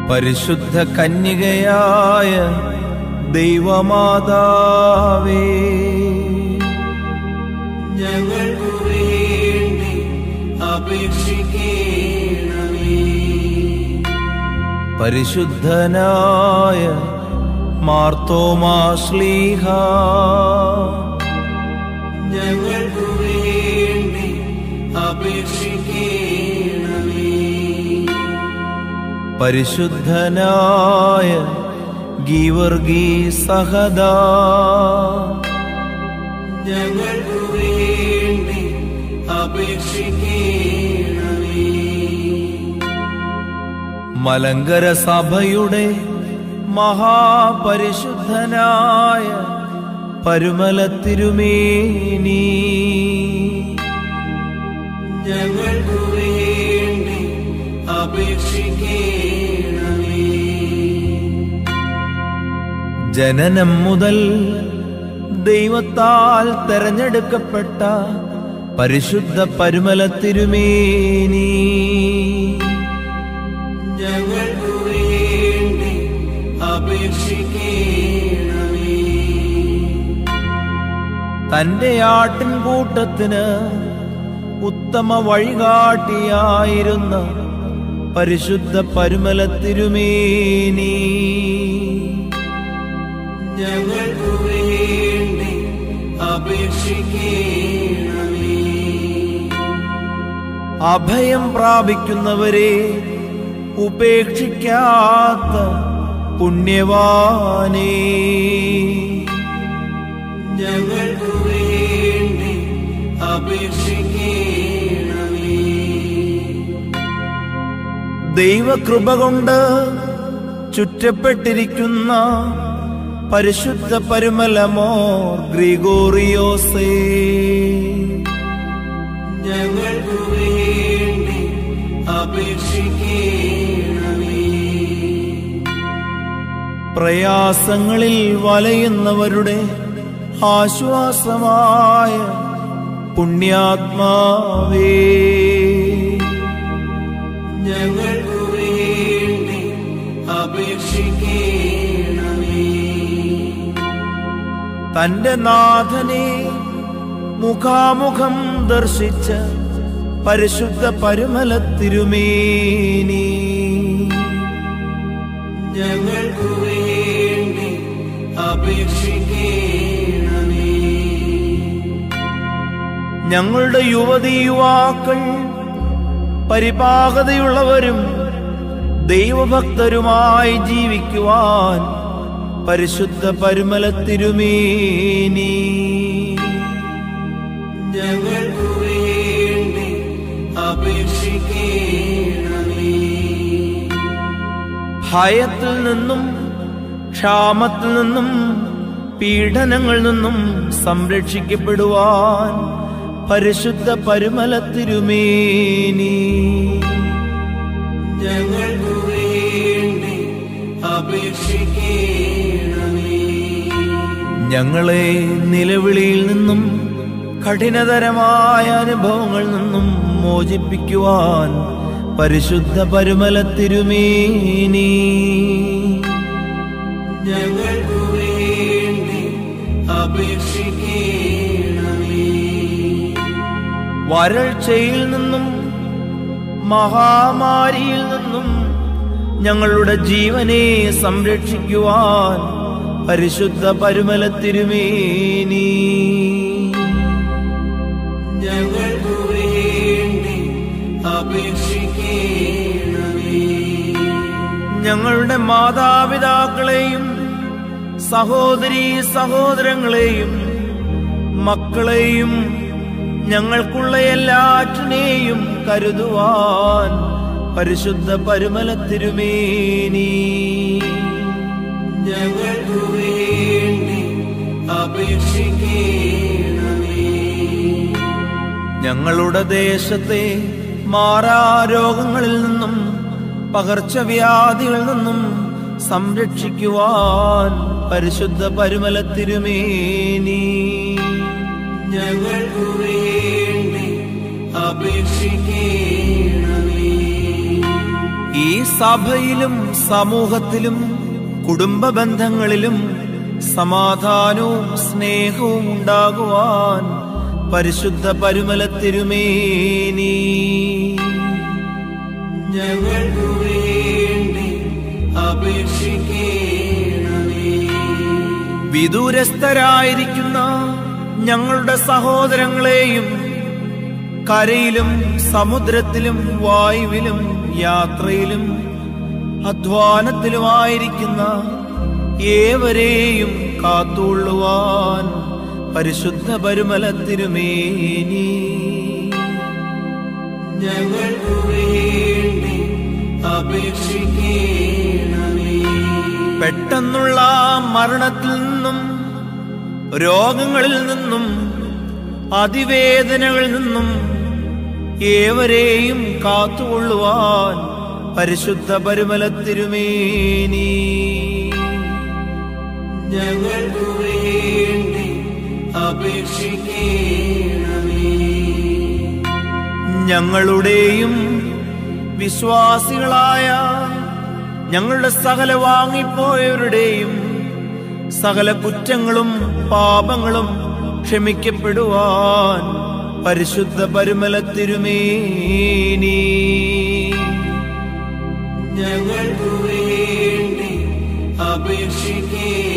പരിശുദ്ധ കന്യകയായ ദൈവമാതാവേ ഞങ്ങൾക്കു വേണ്ടി അപേക്ഷിക്കണമേ പരിശുദ്ധനായ മാർത്തോമാശ്ലീഹ ഞങ്ങൾക്കു വേണ്ടി അപേക്ഷിക്കണമേ പരിശുദ്ധനായ ഗീവർഗീ സഹദാ ഞങ്ങൾക്കു വേണ്ടി അപേക്ഷിക്കണമേ മലങ്കര സഭയുടെ മഹാപരിശുദ്ധനായ പരുമല തിരുമേനി ഞങ്ങൾക്കു വേണ്ടി അപേക്ഷിക്കണമേ ജനനം മുതൽ ദൈവത്താൽ തെരഞ്ഞെടുക്കപ്പെട്ട പരിശുദ്ധ പരുമല തിരുമേനി ഞങ്ങൾക്കു വേണ്ടി അപേക്ഷിക്കണമേ തന്റെ ആട്ടിൻകൂട്ടത്തിന് ഉത്തമ വഴികാട്ടിയായിരുന്ന പരിശുദ്ധ പരുമല തിരുമേനി ഞങ്ങൾക്കു വേണ്ടി അപേക്ഷിക്കണമേ അഭയം പ്രാപിക്കുന്നവരെ ഉപേക്ഷിക്കാത്ത പുണ്യവാനേ ഞങ്ങൾക്കു വേണ്ടി അപേക്ഷിക്കണമേ ദൈവകൃപ കൊണ്ട് ചുറ്റപ്പെട്ടിരിക്കുന്ന പരിശുദ്ധ പരുമലമോർ ഗ്രിഗോറിയോസേ ഞങ്ങൾക്കു വേണ്ടി അപേക്ഷിക്കണമേ പ്രയാസങ്ങളിൽ വലയുന്നവരുടെ ആശ്വാസമായ പുണ്യാത്മാവേ ഞങ്ങൾക്കു വേണ്ടി അപേക്ഷിക്കണമേ തന്റെ നാഥനെ മുഖാമുഖം ദർശിച്ച പരിശുദ്ധ പരുമല തിരുമേനി ഞങ്ങൾക്കു വേണ്ടി അപേക്ഷിക്കണമേ ഞങ്ങളുടെ യുവതി യുവാക്കൾ പരിപാകതയുള്ളവരും ദൈവഭക്തരുമായി ജീവിക്കുവാൻ പരിശുദ്ധ പരുമല തിരുമേനി ഞങ്ങൾക്കു വേണ്ടി അപേക്ഷിക്കണമേ ഭയത്തിൽ നിന്നും ക്ഷാമത്തിൽ നിന്നും പീഡനങ്ങളിൽ നിന്നും സംരക്ഷിക്കപ്പെടുവാൻ പരിശുദ്ധ പരുമല തിരുമേനി ഞങ്ങൾക്കു വേണ്ടി അപേക്ഷിക്കണമേ ഞങ്ങളെ നിലവിളിയിൽ നിന്നും കഠിനതരമായ അനുഭവങ്ങളിൽ നിന്നും മോചിപ്പിക്കുവാൻ പരിശുദ്ധ പരുമല തിരുമേനി ഞങ്ങൾക്കു വേണ്ടി അപേക്ഷിക്കണമേ വരൾച്ചയിൽ നിന്നും മഹാമാരിയിൽ നിന്നും ഞങ്ങളുടെ ജീവനെ സംരക്ഷിക്കുവാൻ പരിശുദ്ധ പരുമല തിരുമേനി ഞങ്ങൾക്കു വേണ്ടി അപേക്ഷിക്കണമേ ഞങ്ങളുടെ മാതാപിതാക്കളെയും സഹോദരീ സഹോദരങ്ങളെയും മക്കളെയും ഞങ്ങൾക്കുള്ള എല്ലാറ്റിനെയും കരുതുവാൻ പരിശുദ്ധ പരുമല തിരുമേനി ഞങ്ങൾക്കു വേണ്ടി അപേക്ഷിക്കണമേ ഞങ്ങളുടെ ദേശത്തെ മാറാരോഗങ്ങളിൽ നിന്നും പകർച്ചവ്യാധികളിൽ നിന്നും സംരക്ഷിക്കുവാൻ പരിശുദ്ധ പരുമല തിരുമേനി ഞങ്ങൾക്കു വേണ്ടി അപേക്ഷിക്കണമേ ഈ സഭയിലും സമൂഹത്തിലും കുടുംബ ബന്ധങ്ങളിലും സമാധാനവും സ്നേഹവും ഉണ്ടാകുവാൻ പരിശുദ്ധ പരുമല തിരുമേനി ഞങ്ങൾക്കു വേണ്ടി അപേക്ഷിക്കണമേ വിദൂരസ്ഥരായിരിക്കുന്ന ഞങ്ങളുടെ സഹോദരങ്ങളെയും കരയിലും സമുദ്രത്തിലും വായുവിലും യാത്രയിലും അധ്വാനത്തിലുമായിരിക്കുന്ന ഏവരെയും കാത്തുകൊള്ളുവാൻ പരിശുദ്ധ പരുമല തിരുമേനി ഞങ്ങൾക്കു വേണ്ടി അപേക്ഷിക്കണമേ പെട്ടെന്നുള്ള മരണത്തിൽ നിന്നും രോഗങ്ങളിൽ നിന്നും അതിവേദനകളിൽ നിന്നും ഏവരെയും കാത്തുകൊള്ളുവാൻ പരിശുദ്ധ പരുമല തിരുമേനി ഞങ്ങൾക്കു വേണ്ടി അപേക്ഷിക്കണമേ ഞങ്ങളുടെയും വിശ്വാസികളായ ഞങ്ങളുടെ സകല വാങ്ങിപ്പോയവരുടെയും സകല കുറ്റങ്ങളും പാപങ്ങളും ക്ഷമിക്കപ്പെടുവാൻ പരിശുദ്ധ പരുമല തിരുമേനി ഞങ്ങൾക്കു വേണ്ടി അപേക്ഷിക്കണമേ